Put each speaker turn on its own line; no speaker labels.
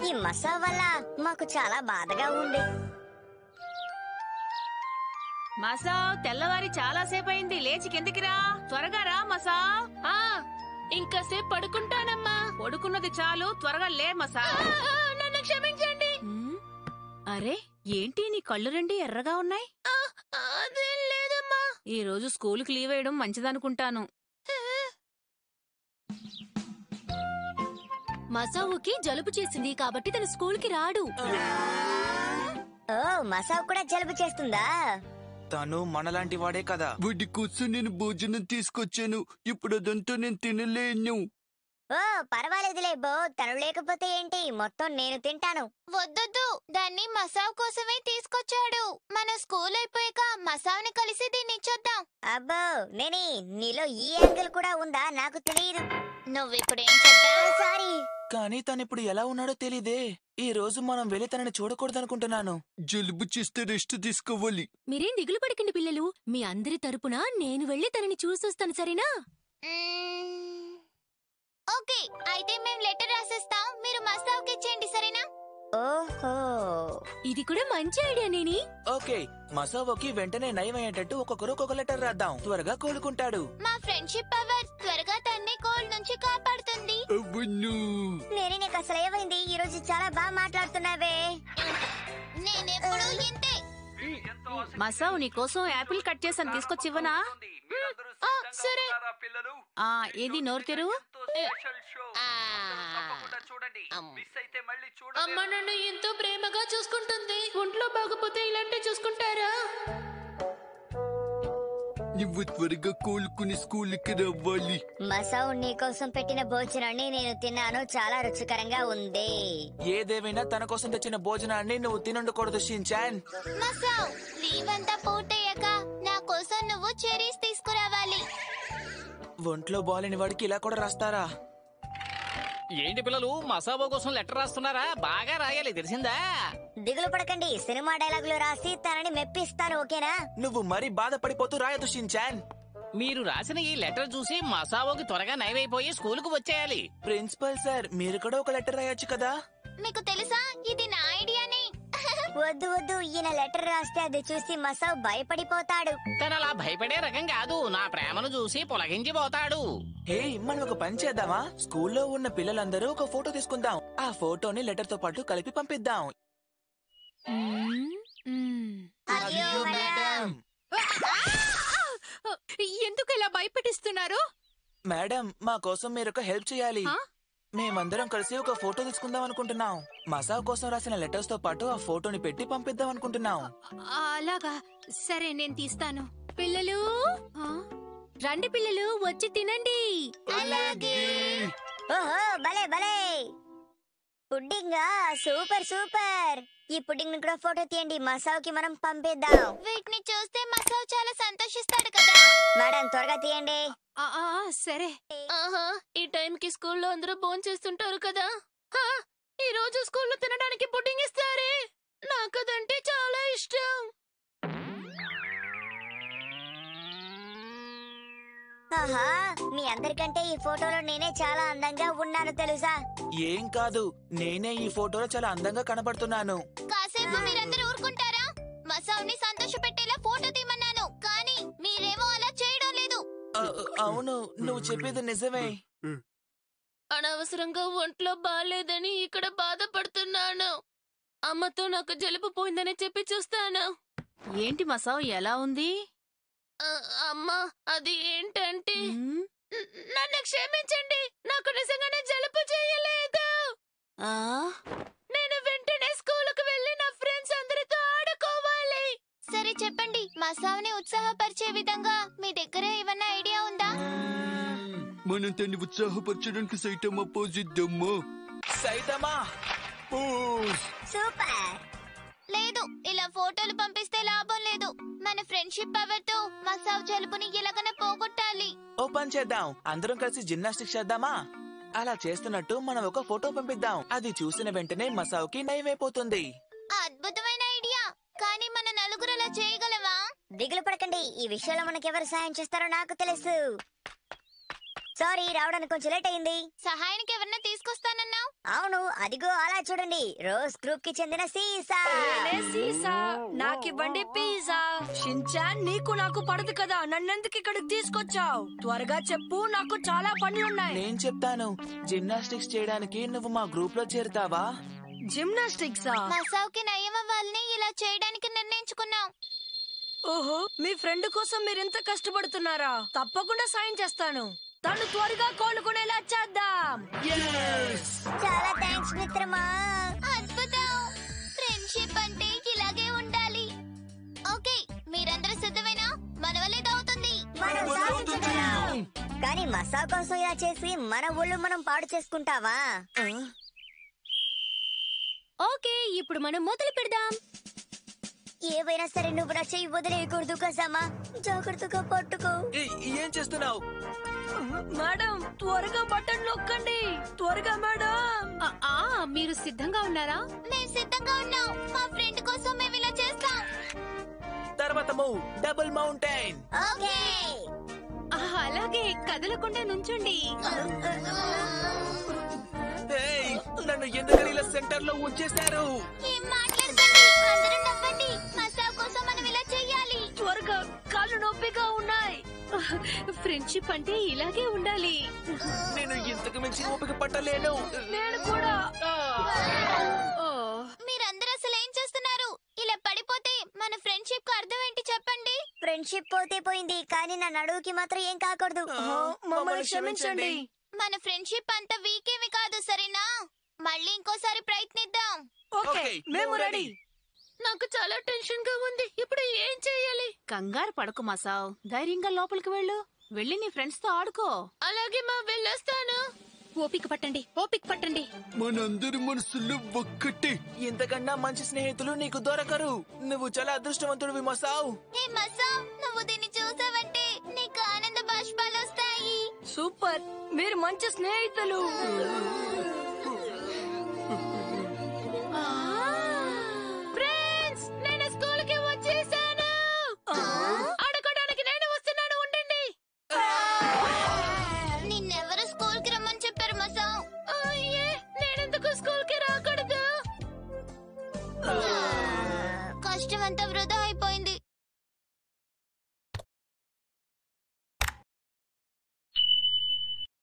ఈ మసా వల్ల మాకు చాలా బాధగా ఉంది
మసా తెల్లవారి చాలా సేపు అయింది లేచి కిందికి రా త్వరగా రా మసా
ఆ ఇంకాసేపు పడుకుంటానమ్మా
పడుకున్నది చాలు త్వరగా లే మసా
ఆ, ఆ, నన్ను క్షమించండి
ఉమ్, అరే ఏంటి నీ కళ్ళు రెండు ఎర్రగా ఉన్నాయి
ఆ, అదేం లేదమ్మా
ఈ రోజు స్కూలుకి లీవ్ వేయడం మంచిదనుకుంటాను
మసావుకి జలుబు చేసింది కాబట్టి తన స్కూల్ కి రాడు
ఓ మసావ్ కూడా జలుబు చేస్తుందా
తను మనలాంటి వాడే కదా
వాడి కోసం నేను భోజనం తీసుకొచ్చాను ఇప్పుడు అదంతా నేను తినలేను
ఓ పర్వాలేదులే బో తను లేకపోతే ఏంటి మొత్తం నేను తింటాను
వద్దొద్దు దాన్ని మసావ్ కోసమే తీసుకొచ్చాడు మన స్కూల్ అయిపోయాక మసావ్ని కలిసి దీన్ని ఇచ్చొద్దాం
అబ్బో నేని నీలో ఈ యాంగిల్ కూడా ఉందా నాకు తెలియదు
నువ్విప్పుడేం చెప్పావు
సారీ
కానీ తను ఇప్పుడు ఎలా ఉన్నాడో తెలీదే ఈ రోజు మనం వెళ్ళి తనని చూడకూడదనుకుంటున్నాను
జలుబు చేస్తే రెస్ట్ తీసుకోవాలి
మీరేం దిగులు పడకండి పిల్లలు మీ అందరి తరపున నేను వెళ్ళి తనని చూసొస్తాను సరేనా
మ్మ్. ఓకే అయితే మేము లెటర్ రాసిస్తాం మీరు మసావ్కి ఇచ్చేయండి సరేనా
ఓహో
ఇది కూడా మంచి ఐడియా నేని
ఓకే మసావోకి వెంటనే నయం అయ్యేటట్టు ఒక్కొక్కరు ఒక్కొక్క లెటర్ రాద్దాం త్వరగా కోలుకుంటాడు
మా ఫ్రెండ్షిప్ పవర్ త్వరగా తన్ని కోల్డ్ నుంచి కాపాడుతుంది
అవును
నేని నీకు అసలు ఏమైంది ఈ రోజు చాలా బాగా మాట్లాడుతున్నావే
నేనెప్పుడు ఇంతే
మసావు నీ కోసం యాపిల్ కట్ చేసాను తీసుకొచ్చి ఇవ్వనా
ఆ, సరే
ఆ ఏది నోరు తెరువు
అమ్మ నన్ను ఎంతో ప్రేమగా చూసుకుంటుంది ఒంట్లో బాగపోతే ఇలాంటి చూసుకుంటారా
నువ్వు త్వరగా కోలుకుని స్కూల్కి రావాలి
మసావ్ నీ కోసం పెట్టిన భోజనాన్ని నేను తిన్నాను చాలా రుచికరంగా ఉంది
ఏదేమైనా తన కోసం తెచ్చిన భోజనాన్ని నువ్వు తినుండకూడదు షిన్చాన్
మసావ్ లీవ్ అంతా పూర్తయ్యాక నా కోసం నువ్వు చెరీస్ తీసుకురావాలి
ఒంట్లో బాలేని వాడికి ఇలా కూడా రాస్తారా
ఏంటి పిల్లలు మసాబో కోసం లెటర్ రాస్తున్నారా బాగా రాయాలి తెలిసిందా
దిగులు పడకండి సినిమా డైలాగులు రాసి తనని మెప్పిస్తాను ఓకేనా
నువ్వు మరీ బాధపడిపోతూ రాయదు షిన్చాన్
మీరు రాసిన ఈ లెటర్ చూసి మసాబోకి త్వరగా నయమైపోయి స్కూలుకు వచ్చేయాలి
ప్రిన్సిపల్ సార్ మీరు కూడా ఒక లెటర్ రాయొచ్చు కదా
మీకు తెలుసా ఇది నా ఐడియానే
వద్దు వద్దు ఈయన లెటర్ రాస్తే అది చూసి మసావ్ భయపడిపోతాడు
తను అలా భయపడే రకం కాదు నా ప్రేమను చూసి పొలగించిపోతాడు
హే మనం ఒక పని చేద్దామా స్కూల్లో ఉన్న పిల్లలందరూ ఒక ఫోటో తీసుకుందాం ఆ ఫోటోని లెటర్ తో పాటు కలిపి పంపిద్దాం
మ్మ్, మ్మ్.
అయ్యో మేడం
ఎందుకు ఇలా భయపెట్టిస్తున్నారు
మేడం మా కోసం మీరు ఒక హెల్ప్ చేయాలి
ఆ?
మేమందరం కలిసి ఒక ఫోటో తీసుకుందాం అనుకుంటున్నాం మసావ్ కోసం రాసిన లెటర్స్ తో పాటు ఆ ఫోటోని పెట్టి పంపిద్దాం అనుకుంటున్నాం
అలాగా సరే నేను తీస్తాను పిల్లలు ఆ? రండి పిల్లలు వచ్చి తినండి
ఓహో భలే భలే పుడ్డింగ్ సూపర్ సూపర్ ఈ పుడ్డింగ్ కూడా ఫోటో తీయండి మసావ్ కి మనం పంపిద్దాం
వీటిని చూస్తే మసావ్ చాలా సంతోషిస్తాడు కదా
మేడం త్వరగా తీయండి
ఆ, ఆ, ఆ, సరే
ఆహా ఈ టైం కి స్కూల్లో అందరూ భోజనం చేస్తుంటారు కదా హా, ఈ రోజు స్కూల్లో తినడానికి పుడ్డింగ్ ఇస్తారే నాకు అదంటే చాలా ఇష్టం
ఆహా మీ అందరికంటే ఈ ఫోటోలో నేనే చాలా అందంగా ఉన్నాను తెలుసా
ఏం కాదు నేనే ఈ ఫోటోలో చాలా అందంగా కనబడుతున్నాను
కాసేపు మీరందరూ ఊరుకుంటారా మసావ్ని సంతోష పెట్టేలా ఫోటో తీమన్నాను కానీ మీరేమో అలా చేయడం లేదు
అ, అవును నువ్వు చెప్పేది నిజమే
అనవసరంగా ఒంట్లో బాగాలేదని ఇక్కడ బాధపడుతున్నాను అమ్మతో నాకు జలుబు పోయిందని చెప్పి చూస్తాను
ఏంటి మసావు ఎలా ఉంది
ఆ, అమ్మా అది ఏంటంటే
ఉమ్,
న- నన్ను క్షమించండి నాకు నిజంగానే జలుబు చేయలేదు
ఆ
నేను వెంటనే స్కూలుకు వెళ్ళి నా ఫ్రెండ్స్ అందరితో ఆడుకోవాలి
సరే చెప్పండి మసావ్ని ఉత్సాహపరిచే విధంగా మీ దగ్గర ఏమన్నా ఐడియా ఉందా
మనం దాన్ని ఉత్సాహపరచడానికి సైతం అపోజిద్దామా
సైతమా
సూపర్
లేదు ఇలా ఫోటోలు పంపిస్తే లాభం లేదు మన ఫ్రెండ్షిప్ పవర్ తో మసావ్ జలుబుని ఎలాగైనా పోగొట్టాలి
ఓ పని చేద్దాం అందరం కలిసి జిమ్నాస్టిక్స్ చేద్దామా అలా చేస్తున్నట్టు మనం ఒక ఫోటో పంపిద్దాం అది చూసిన వెంటనే మసావుకి నయమైపోతుంది
అద్భుతమైన ఐడియా కానీ మన నలుగురు అలా చేయగలవా
దిగులు పడకండి ఈ విషయంలో మనకెవరు సాయం చేస్తారో నాకు తెలుసు సారీ రావడానికి కొంచెం లేట్ అయింది
సహాయానికి ఎవరన్నా తీసుకొస్తానన్నావు
అవును అదిగో అలా చూడండి రోజ్ గ్రూప్ కి చెందిన సీసా
సీసా నాకివ్వండి పిజ్జా షించాన్ నీకు నాకు పడదు కదా నన్నెందుకు ఇక్కడికి తీసుకొచ్చావు త్వరగా చెప్పు నాకు చాలా పనులున్నాయి
నేను చెప్తాను జిమ్నాస్టిక్స్ చేయడానికి నువ్వు మా గ్రూప్ లో చేరుతావా
జిమ్నాస్టిక్సా
మసావుకి నయం అవ్వాలని ఇలా చేయడానికి నిర్ణయించుకున్నాం
ఓహో మీ ఫ్రెండ్ కోసం మీరింత కష్టపడుతున్నారా తప్పకుండా సాయం చేస్తాను తను త్వరగా కోలుకునేలా చేద్దాం
చాలా థ్యాంక్స్ మిత్రమా
అద్భుతం ఫ్రెండ్షిప్ అంటే ఇలాగే ఉండాలి ఓకే మీరందరూ సిద్ధమేనా మన వల్ల ఇది అవుతుంది
మనం సాధించగలం. కానీ మసా కోసం ఇలా చేసి మన ఊళ్ళు మనం పాడు చేసుకుంటావా
ఓకే ఇప్పుడు మనం మొదలు పెడదాం
ఏవైనా సరే నువ్వు నా చెయ్యి వదిలేయకూడదు కసమ్మా జాగ్రత్తగా పట్టుకో
ఏయ్, ఏం చేస్తున్నావు
మేడం త్వరగా బటన్ నొక్కండి త్వరగా మేడం
ఆ, ఆ మీరు సిద్ధంగా ఉన్నారా
మేము సిద్ధంగా ఉన్నాం మా ఫ్రెండ్ కోసం మేము ఇలా చేస్తాం
తర్వాత మూవ్ డబుల్ మౌంటైన్
ఓకే
ఆ, అలాగే కదలకుండా నుంచోండి
ఏయ్, నన్ను ఎందుకని ఇలా సెంటర్ లో ఉంచేశారు
ఏం మాట్లాడకండి అందరూ నవ్వండి మసావ్ కోసం మనం ఇలా చెయ్యాలి
త్వరగా కాళ్ళు నొప్పిగా ఉన్నాయి
ఫ్రెండ్షిప్ అంటే ఇలాగే ఉండాలి
నేను ఇంతకు మించి ఓపిక పట్టలేను
నేను కూడా
ఓ
మీరందరూ అసలు ఏం చేస్తున్నారు ఇలా పడిపోతే మన ఫ్రెండ్షిప్ కు అర్థం ఏంటి చెప్పండి
ఫ్రెండ్షిప్ పోతే పోయింది కానీ నా నడువుకి మాత్రం ఏం కాకూడదు
మమ్మల్ని క్షమించండి
మన ఫ్రెండ్షిప్ అంత వీక్ ఏమి కాదు సరేనా మళ్ళీ ఇంకోసారి ప్రయత్నిద్దాం
ఓకే
ఓకే,
మేము
మేము
రెడీ
నాకు చాలా టెన్షన్ గా ఉంది ఇప్పుడు ఏం చేయాలి
కంగారు పడకు మసావ్ ధైర్యంగా లోపలికి వెళ్ళు వెళ్ళి నీ ఫ్రెండ్స్ తో ఆడుకో
అలాగే మా వెళ్ళొస్తాను
ఓపిక పట్టండి ఓపిక పట్టండి
మనందరి మనసులో ఒక్కటే
ఇంతకన్నా మంచి స్నేహితులు నీకు దొరకరు నువ్వు చాలా అదృష్టవంతుడివి మసావ్
హే మసావ్ నువ్వు దీన్ని చూసావంటే నీకు ఆనంద బాష్పాలు వస్తాయి
సూపర్ మీరు మంచి స్నేహితులు
ఫ్రెండ్స్ నేను స్కూల్ కి వచ్చేసాను ఆడుకోవడానికి నేను వస్తున్నాను ఉండండి నిన్నెవరు స్కూల్ కి రమ్మని చెప్పారు మసావ్ నేనెందుకు స్కూల్ కి రాకూడదు కష్టం అంతా వృధా